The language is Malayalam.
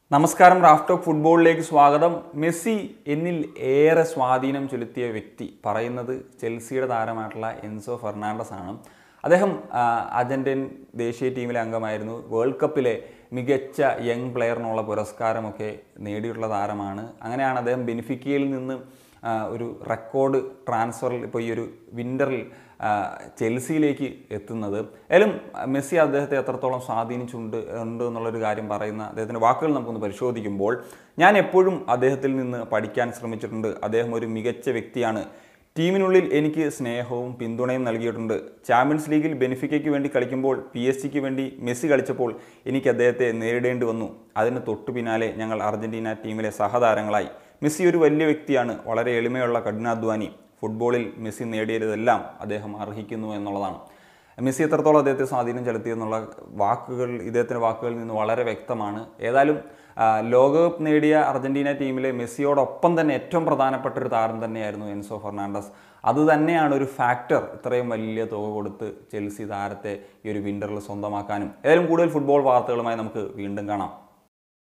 നമസ്കാരം റാഫ് ടോക്ക് ഫുട്ബോളിലേക്ക് സ്വാഗതം മെസ്സി എന്നിൽ ഏറെ സ്വാധീനം ചെലുത്തിയ വ്യക്തി പറയുന്നത് ചെൽസിയുടെ താരമായിട്ടുള്ള എൻസോ ഫെർണാണ്ടസ് ആണ് അദ്ദേഹം ആ, അർജന്റീൻ ദേശീയ ടീമിലെ അംഗമായിരുന്നു വേൾഡ് കപ്പിലെ മികച്ച യങ് പ്ലെയറിനുള്ള പുരസ്കാരമൊക്കെ നേടിയിട്ടുള്ള താരമാണ് അങ്ങനെയാണ് അദ്ദേഹം ബെനിഫിക്കയിൽ നിന്ന് ആ, ഒരു റെക്കോർഡ് ട്രാൻസ്ഫറിൽ ഇപ്പോൾ ഈ ഒരു വിൻ്ററിൽ ചെൽസിയിലേക്ക് എത്തുന്നത് ഏതായാലും മെസ്സി അദ്ദേഹത്തെ എത്രത്തോളം സ്വാധീനിച്ചുണ്ട് ഉണ്ട് എന്നുള്ളൊരു കാര്യം പറയുന്ന അദ്ദേഹത്തിൻ്റെ വാക്കുകൾ നമുക്കൊന്ന് പരിശോധിക്കുമ്പോൾ ഞാൻ എപ്പോഴും അദ്ദേഹത്തിൽ നിന്ന് പഠിക്കാൻ ശ്രമിച്ചിട്ടുണ്ട് അദ്ദേഹം ഒരു മികച്ച വ്യക്തിയാണ് ടീമിനുള്ളിൽ എനിക്ക് സ്നേഹവും പിന്തുണയും നൽകിയിട്ടുണ്ട് ചാമ്പ്യൻസ് ലീഗിൽ ബെനിഫിക്കയ്ക്ക് വേണ്ടി കളിക്കുമ്പോൾ പി എസ് സിക്ക് വേണ്ടി മെസ്സി കളിച്ചപ്പോൾ എനിക്ക് അദ്ദേഹത്തെ നേരിടേണ്ടി വന്നു അതിന് തൊട്ടു പിന്നാലെ ഞങ്ങൾ അർജന്റീന ടീമിലെ സഹതാരങ്ങളായി മെസ്സി ഒരു വലിയ വ്യക്തിയാണ് വളരെ എളിമയുള്ള കഠിനാധ്വാനി ഫുട്ബോളിൽ മെസ്സി നേടിയതെല്ലാം അദ്ദേഹം അർഹിക്കുന്നു എന്നുള്ളതാണ് മെസ്സി എത്രത്തോളം അദ്ദേഹത്തെ സ്വാധീനം ചെലുത്തി എന്നുള്ള വാക്കുകൾ ഇദ്ദേഹത്തിൻ്റെ വാക്കുകളിൽ നിന്ന് വളരെ വ്യക്തമാണ് ഏതായാലും ആ, ലോകകപ്പ് നേടിയ അർജന്റീന ടീമിലെ മെസ്സിയോടൊപ്പം തന്നെ ഏറ്റവും പ്രധാനപ്പെട്ട ഒരു താരം തന്നെയായിരുന്നു എൻസോ ഫെർണാണ്ടസ് അത് തന്നെയാണ് ഒരു ഫാക്ടർ ഇത്രയും വലിയ തുക കൊടുത്ത് ചെൽസി താരത്തെ ഈ ഒരു വിൻ്ററിൽ സ്വന്തമാക്കാനും ഏതായാലും കൂടുതൽ ഫുട്ബോൾ വാർത്തകളുമായി നമുക്ക് വീണ്ടും കാണാം